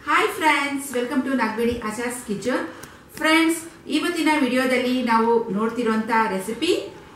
hi friends welcome to ನಾಗಬೇಡಿ Achar's kitchen friends ಇವತ್ತಿನ ವಿಡಿಯೋದಲ್ಲಿ ನಾವು ನೋಡ್ತಿರುವಂತ ರೆಸಿಪಿ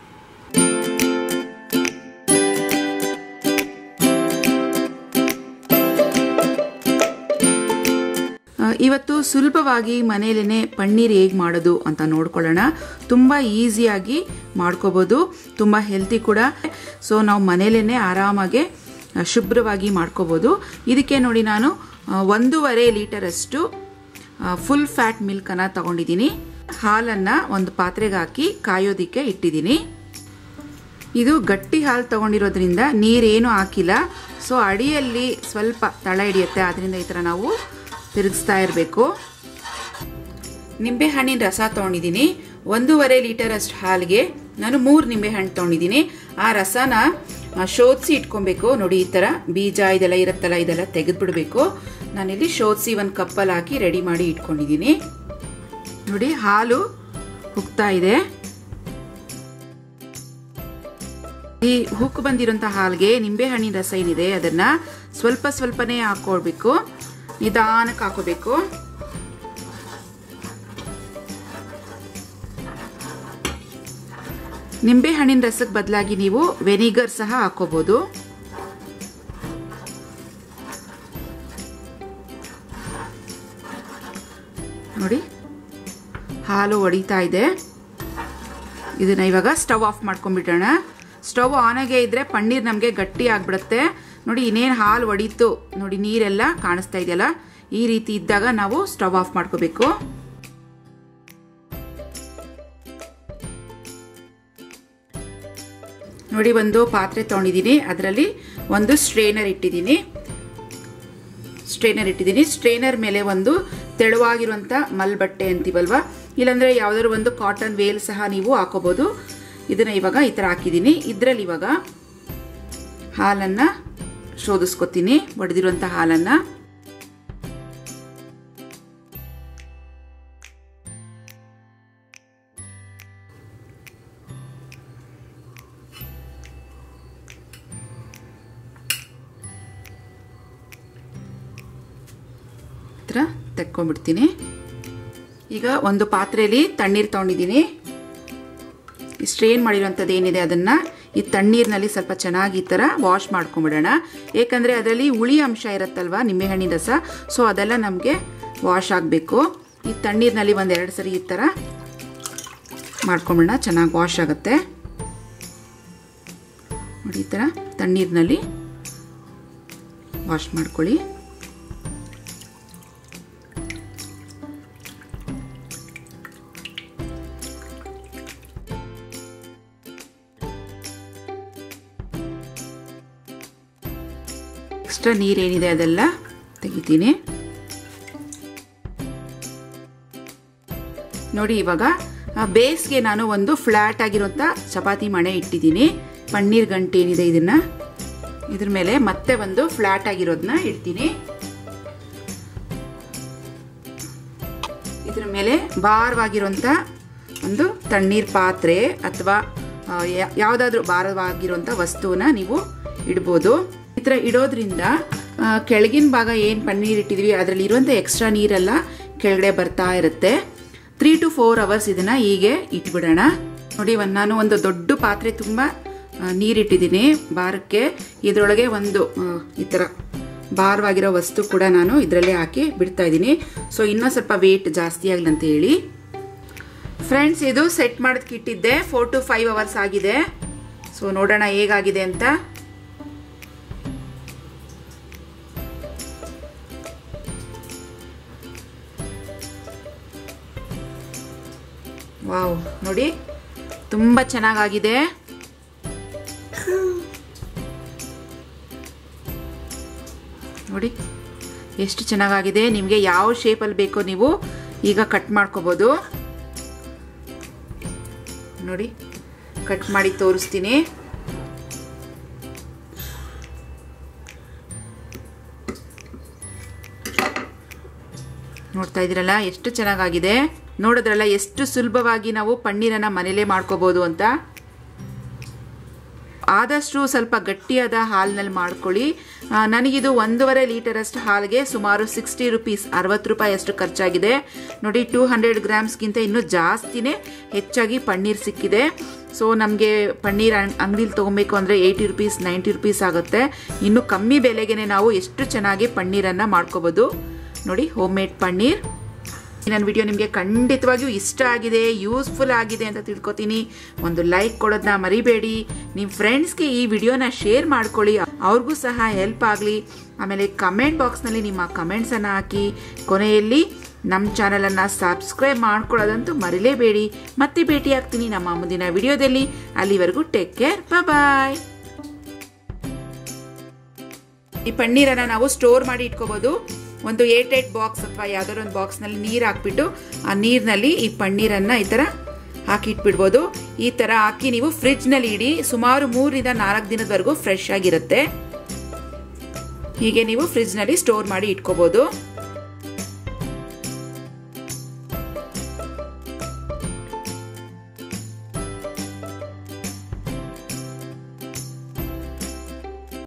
ಇವತ್ತು ಸುಲಭವಾಗಿ ಮನೆಯಲ್ಲೇ ಪನ್ನೀರ್ ಹೇಗೆ ಮಾಡೋದು ಅಂತ ನೋಡ್ಕೊಳ್ಳೋಣ ತುಂಬ ಈಸಿಯಾಗಿ ಮಾಡ್ಕೋಬೋದು ತುಂಬ ಹೆಲ್ತಿ ಕೂಡ ಸೊ ನಾವು ಮನೆಯಲ್ಲೇ ಆರಾಮಾಗಿ ಶುಭ್ರವಾಗಿ ಮಾಡ್ಕೋಬೋದು ಇದಕ್ಕೆ ನೋಡಿ ನಾನು ಒಂದೂವರೆ ಲೀಟರಷ್ಟು ಫುಲ್ ಫ್ಯಾಟ್ ಮಿಲ್ಕನ್ನು ತಗೊಂಡಿದ್ದೀನಿ ಹಾಲನ್ನು ಒಂದು ಪಾತ್ರೆಗೆ ಹಾಕಿ ಕಾಯೋದಿಕ್ಕೆ ಇಟ್ಟಿದ್ದೀನಿ ಇದು ಗಟ್ಟಿ ಹಾಲು ತಗೊಂಡಿರೋದ್ರಿಂದ ನೀರೇನು ಹಾಕಿಲ್ಲ ಸೊ ಅಡಿಯಲ್ಲಿ ಸ್ವಲ್ಪ ತಳ ಹಿಡಿಯುತ್ತೆ ಅದರಿಂದ ಈ ಥರ ನಾವು ತಿರುಗಿಸ್ತಾ ಇರಬೇಕು ನಿಂಬೆಹಣ್ಣಿನ ರಸ ತೊಗೊಂಡಿದ್ದೀನಿ ಒಂದೂವರೆ ಲೀಟರ್ ಅಷ್ಟು ಹಾಲಿಗೆ ನಾನು ಮೂರು ನಿಂಬೆಹಣ್ಣು ತೊಗೊಂಡಿದ್ದೀನಿ ಆ ರಸನ ಶೋಧಿಸಿ ಇಟ್ಕೊಬೇಕು ನೋಡಿ ಈ ಥರ ಬೀಜ ಇದೆಲ್ಲ ಇರುತ್ತಲ್ಲ ಇದೆಲ್ಲ ತೆಗೆದುಬಿಡ್ಬೇಕು ನಾನಿಲ್ಲಿ ಶೋಧಿಸಿ ಒಂದು ಕಪ್ಪಲ್ಲಿ ಹಾಕಿ ರೆಡಿ ಮಾಡಿ ಇಟ್ಕೊಂಡಿದ್ದೀನಿ ನೋಡಿ ಹಾಲು ಹುಕ್ತಾ ಇದೆ ಈ ಹುಕ್ ಬಂದಿರೋಂಥ ಹಾಲ್ಗೆ ನಿಂಬೆಹಣ್ಣಿನ ರಸ ಏನಿದೆ ಅದನ್ನ ಸ್ವಲ್ಪ ಸ್ವಲ್ಪನೇ ಹಾಕೊಳ್ಬೇಕು ನಿಧಾನಕ್ಕೆ ಹಾಕೋಬೇಕು ನಿಂಬೆ ಹಣ್ಣಿನ ರಸಕ್ಕೆ ಬದಲಾಗಿ ನೀವು ವೆನಿಗರ್ ಸಹ ಹಾಕೋಬಹುದು ನೋಡಿ ಹಾಲು ಒಡಿತಾ ಇದೆ ಇದನ್ನ ಇವಾಗ ಸ್ಟವ್ ಆಫ್ ಮಾಡ್ಕೊಂಡ್ಬಿಡೋಣ ಸ್ಟವ್ ಆನ್ ಆಗೇ ಇದ್ರೆ ಪನ್ನೀರ್ ನಮಗೆ ಗಟ್ಟಿ ಆಗ್ಬಿಡುತ್ತೆ ನೋಡಿ ಇನ್ನೇನು ಹಾಲು ಒಡೀತು ನೋಡಿ ನೀರೆಲ್ಲ ಕಾಣಿಸ್ತಾ ಇದೆಯಲ್ಲ ಈ ರೀತಿ ಇದ್ದಾಗ ನಾವು ಸ್ಟವ್ ಆಫ್ ಮಾಡ್ಕೋಬೇಕು ನೋಡಿ ಒಂದು ಪಾತ್ರೆ ತೊಗೊಂಡಿದ್ದೀನಿ ಅದರಲ್ಲಿ ಒಂದು ಸ್ಟ್ರೇನರ್ ಇಟ್ಟಿದ್ದೀನಿ ಸ್ಟ್ರೇನರ್ ಇಟ್ಟಿದ್ದೀನಿ ಸ್ಟ್ರೇನರ್ ಮೇಲೆ ಒಂದು ತೆಳುವಾಗಿರುವಂಥ ಮಲ್ ಬಟ್ಟೆ ಅಂತೀವಲ್ವಾ ಇಲ್ಲಾಂದರೆ ಯಾವುದಾದ್ರು ಒಂದು ಕಾಟನ್ ವೇಲ್ ಸಹ ನೀವು ಹಾಕೋಬೋದು ಇದನ್ನು ಇವಾಗ ಈ ಥರ ಹಾಕಿದ್ದೀನಿ ಇದರಲ್ಲಿ ಇವಾಗ ಹಾಲನ್ನು ಶೋಧಿಸ್ಕೊತೀನಿ ಒಡೆದಿರುವಂಥ ಹಾಲನ್ನು ಹತ್ರ ತೆಕ್ಕೊಂಡ್ಬಿಡ್ತೀನಿ ಈಗ ಒಂದು ಪಾತ್ರೆಯಲ್ಲಿ ತಣ್ಣೀರು ತೊಗೊಂಡಿದ್ದೀನಿ ಸ್ಟ್ರೇನ್ ಮಾಡಿರೋಂಥದ್ದು ಏನಿದೆ ಅದನ್ನು ಈ ತಣ್ಣೀರಿನಲ್ಲಿ ಸ್ವಲ್ಪ ಚೆನ್ನಾಗಿ ಈ ಥರ ವಾಶ್ ಮಾಡ್ಕೊಂಬಿಡೋಣ ಏಕೆಂದರೆ ಅದರಲ್ಲಿ ಹುಳಿ ಅಂಶ ಇರುತ್ತಲ್ವ ನಿಂಬೆಹಣ್ಣಿನ ರಸ ಸೊ ಅದೆಲ್ಲ ನಮಗೆ ವಾಶ್ ಆಗಬೇಕು ಈ ತಣ್ಣೀರಿನಲ್ಲಿ ಒಂದೆರಡು ಸರಿ ಈ ಥರ ಮಾಡ್ಕೊಂಬಿಡೋಣ ಚೆನ್ನಾಗಿ ವಾಶ್ ಆಗುತ್ತೆ ನೋಡಿ ಈ ಥರ ತಣ್ಣೀರಿನಲ್ಲಿ ವಾಶ್ ಮಾಡ್ಕೊಳ್ಳಿ ಎಕ್ಸ್ಟ್ರಾ ನೀರೇನಿದೆ ಅದೆಲ್ಲ ತೆಗಿತೀನಿ ನೋಡಿ ಇವಾಗ ಬೇಸ್ಗೆ ನಾನು ಒಂದು ಫ್ಲಾಟ್ ಆಗಿರುವಂಥ ಚಪಾತಿ ಮಣೆ ಇಟ್ಟಿದ್ದೀನಿ ಪನ್ನೀರ್ ಗಂಟೆ ಏನಿದೆ ಇದನ್ನ ಇದ್ರ ಮೇಲೆ ಮತ್ತೆ ಒಂದು ಫ್ಲಾಟ್ ಆಗಿರೋದನ್ನ ಇಡ್ತೀನಿ ಇದ್ರ ಮೇಲೆ ಭಾರವಾಗಿರುವಂಥ ಒಂದು ತಣ್ಣೀರ್ ಪಾತ್ರೆ ಅಥವಾ ಯಾವುದಾದ್ರೂ ಭಾರವಾಗಿರುವಂಥ ವಸ್ತುವನ್ನ ನೀವು ಇಡ್ಬೋದು ಈ ಥರ ಇಡೋದ್ರಿಂದ ಕೆಳಗಿನ ಭಾಗ ಏನು ಪನ್ನೀರ್ ಇಟ್ಟಿದ್ವಿ ಅದರಲ್ಲಿ ಇರುವಂಥ ಎಕ್ಸ್ಟ್ರಾ ನೀರೆಲ್ಲ ಕೆಳಗಡೆ ಬರ್ತಾ ಇರುತ್ತೆ ತ್ರೀ ಟು ಫೋರ್ ಅವರ್ಸ್ ಇದನ್ನ ಹೀಗೆ ಇಟ್ಬಿಡೋಣ ನೋಡಿ ಒಂದು ನಾನು ಒಂದು ದೊಡ್ಡ ಪಾತ್ರೆ ತುಂಬ ನೀರಿಟ್ಟಿದ್ದೀನಿ ಭಾರಕ್ಕೆ ಇದರೊಳಗೆ ಒಂದು ಈ ಥರ ಭಾರವಾಗಿರೋ ವಸ್ತು ಕೂಡ ನಾನು ಇದರಲ್ಲೇ ಹಾಕಿ ಬಿಡ್ತಾ ಇದ್ದೀನಿ ಸೊ ಇನ್ನೂ ಸ್ವಲ್ಪ ವೇಟ್ ಜಾಸ್ತಿ ಆಗಲಿ ಅಂತ ಹೇಳಿ ಫ್ರೆಂಡ್ಸ್ ಇದು ಸೆಟ್ ಮಾಡೋದಕ್ಕೆ ಇಟ್ಟಿದ್ದೆ ಫೋರ್ ಟು ಫೈವ್ ಅವರ್ಸ್ ಆಗಿದೆ ಸೊ ನೋಡೋಣ ಹೇಗಾಗಿದೆ ಅಂತ ವಾವ್ ನೋಡಿ ತುಂಬ ಚೆನ್ನಾಗಾಗಿದೆ ನೋಡಿ ಎಷ್ಟು ಚೆನ್ನಾಗಾಗಿದೆ ನಿಮಗೆ ಯಾವ ಶೇಪಲ್ಲಿ ಬೇಕೋ ನೀವು ಈಗ ಕಟ್ ಮಾಡ್ಕೋಬೋದು ನೋಡಿ ಕಟ್ ಮಾಡಿ ತೋರಿಸ್ತೀನಿ ನೋಡ್ತಾ ಇದ್ದೀರಲ್ಲ ಎಷ್ಟು ಚೆನ್ನಾಗಾಗಿದೆ ನೋಡಿದ್ರಲ್ಲ ಎಷ್ಟು ಸುಲಭವಾಗಿ ನಾವು ಪನ್ನೀರನ್ನು ಮನೇಲೇ ಮಾಡ್ಕೋಬೋದು ಅಂತ ಆದಷ್ಟು ಸ್ವಲ್ಪ ಗಟ್ಟಿಯಾದ ಹಾಲಿನಲ್ಲಿ ಮಾಡ್ಕೊಳ್ಳಿ ಆ, ನನಗಿದು ಒಂದೂವರೆ ಲೀಟರಷ್ಟು ಹಾಲಿಗೆ ಸುಮಾರು ಸಿಕ್ಸ್ಟಿ ರುಪೀಸ್ ಅರವತ್ತು ರೂಪಾಯಿ ಅಷ್ಟು ಖರ್ಚಾಗಿದೆ ನೋಡಿ ಟೂ ಹಂಡ್ರೆಡ್ ಗ್ರಾಮ್ಸ್ಗಿಂತ ಇನ್ನೂ ಜಾಸ್ತಿನೇ ಹೆಚ್ಚಾಗಿ ಪನ್ನೀರ್ ಸಿಕ್ಕಿದೆ ಸೊ ನಮಗೆ ಪನ್ನೀರ್ ಅಂಗಡಿಲಿ ತೊಗೊಬೇಕು ಅಂದರೆ ಏಯ್ಟಿ ರುಪೀಸ್ ನೈಂಟಿ ರುಪೀಸ್ ಆಗುತ್ತೆ ಇನ್ನು ಕಮ್ಮಿ ಬೆಲೆಗೆ ನಾವು ಎಷ್ಟು ಚೆನ್ನಾಗಿ ಪನ್ನೀರನ್ನು ಮಾಡ್ಕೋಬೋದು ನೋಡಿ ಹೋಮ್ ಮೇಡ್ ಪನ್ನೀರ್ ನನ್ನ ವಿಡಿಯೋ ನಿಮಗೆ ಖಂಡಿತವಾಗಿಯೂ ಇಷ್ಟ ಆಗಿದೆ ಯೂಸ್ಫುಲ್ ಆಗಿದೆ ಅಂತ ತಿಳ್ಕೊತೀನಿ ಒಂದು ಲೈಕ್ ಕೊಡೋದನ್ನ ಮರಿಬೇಡಿ ನಿಮ್ಮ ಫ್ರೆಂಡ್ಸ್ಗೆ ಈ ವಿಡಿಯೋನ ಶೇರ್ ಮಾಡ್ಕೊಳ್ಳಿ ಅವ್ರಿಗೂ ಸಹ ಹೆಲ್ಪ್ ಆಗಲಿ ಆಮೇಲೆ ಕಮೆಂಟ್ ಬಾಕ್ಸ್ನಲ್ಲಿ ನಿಮ್ಮ ಕಮೆಂಟ್ಸನ್ನು ಹಾಕಿ ಕೊನೆಯಲ್ಲಿ ನಮ್ಮ ಚಾನಲನ್ನು ಸಬ್ಸ್ಕ್ರೈಬ್ ಮಾಡ್ಕೊಳ್ಳೋದಂತೂ ಮರಿಲೇಬೇಡಿ ಮತ್ತೆ ಭೇಟಿ ಆಗ್ತೀನಿ ನಮ್ಮ ಮುಂದಿನ ವಿಡಿಯೋದಲ್ಲಿ ಅಲ್ಲಿವರೆಗೂ ಟೇಕ್ ಕೇರ್ ಬಾಯ್ ಈ ಪನ್ನೀರನ್ನು ನಾವು ಸ್ಟೋರ್ ಮಾಡಿ ಇಟ್ಕೋಬೋದು ಒಂದು ಏಟ್ ಏಟ್ ಬಾಕ್ಸ್ ಅಥವಾ ಯಾವ್ದಾದ್ರು ಒಂದು ಬಾಕ್ಸ್ನಲ್ಲಿ ನೀರು ಹಾಕ್ಬಿಟ್ಟು ಆ ನೀರಿನಲ್ಲಿ ಈ ಪನ್ನೀರನ್ನು ಈ ಥರ ಹಾಕಿ ಇಟ್ಬಿಡ್ಬೋದು ಈ ಥರ ಹಾಕಿ ನೀವು ಫ್ರಿಡ್ಜ್ನಲ್ಲಿ ಇಡಿ ಸುಮಾರು ಮೂರರಿಂದ ನಾಲ್ಕು ದಿನದವರೆಗೂ ಫ್ರೆಶ್ ಆಗಿರುತ್ತೆ ಹೀಗೆ ನೀವು ಫ್ರಿಡ್ಜ್ನಲ್ಲಿ ಸ್ಟೋರ್ ಮಾಡಿ ಇಟ್ಕೋಬೋದು